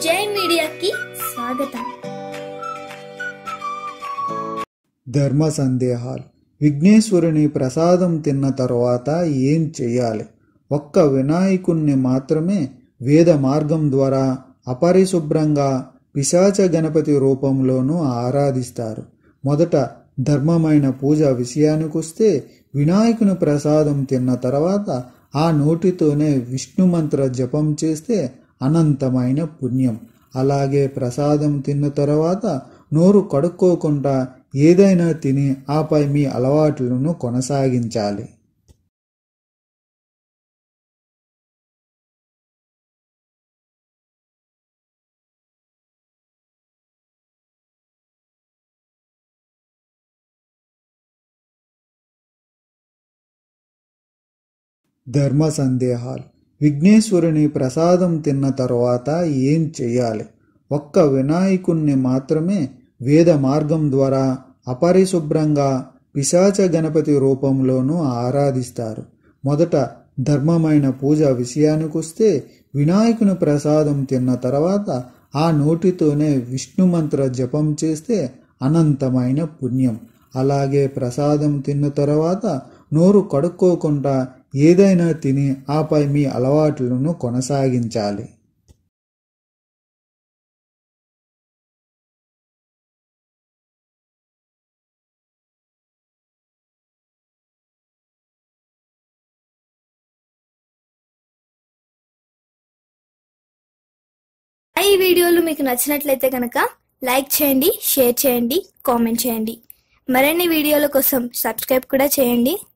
జై మీడియాకి స్వాగతం ధర్మ సందేహాలు విఘ్నేశ్వరుని ప్రసాదం తిన్న తరువాత ఏం చెయ్యాలి ఒక్క వినాయకుణ్ణి మాత్రమే వేద మార్గం ద్వారా అపరిశుభ్రంగా పిశాచ గణపతి రూపంలోనూ ఆరాధిస్తారు మొదట ధర్మమైన పూజ విషయానికొస్తే వినాయకుని ప్రసాదం తిన్న తర్వాత ఆ నోటితోనే విష్ణు మంత్ర జపం చేస్తే అనంతమైన పుణ్యం అలాగే ప్రసాదం తిన్న తర్వాత నోరు కడుక్కోకుండా ఏదైనా తిని ఆపై మీ అలవాట్లను కొనసాగించాలి ధర్మ సందేహాలు విఘ్నేశ్వరుని ప్రసాదం తిన్న తరువాత ఏం చెయ్యాలి ఒక్క వినాయకుణ్ణి మాత్రమే వేద మార్గం ద్వారా అపరిశుభ్రంగా పిశాచ గణపతి రూపంలోనూ ఆరాధిస్తారు మొదట ధర్మమైన పూజ విషయానికొస్తే వినాయకుని ప్రసాదం తిన్న తర్వాత ఆ నోటితోనే విష్ణు మంత్ర జపం చేస్తే అనంతమైన పుణ్యం అలాగే ప్రసాదం తిన్న తర్వాత నోరు కడుక్కోకుండా ఏదైనా తిని ఆపై మీ అలవాట్లను కొనసాగించాలి ఈ వీడియోలు మీకు నచ్చినట్లయితే కనుక లైక్ చేయండి షేర్ చేయండి కామెంట్ చేయండి మరిన్ని వీడియోల కోసం సబ్స్క్రైబ్ కూడా చేయండి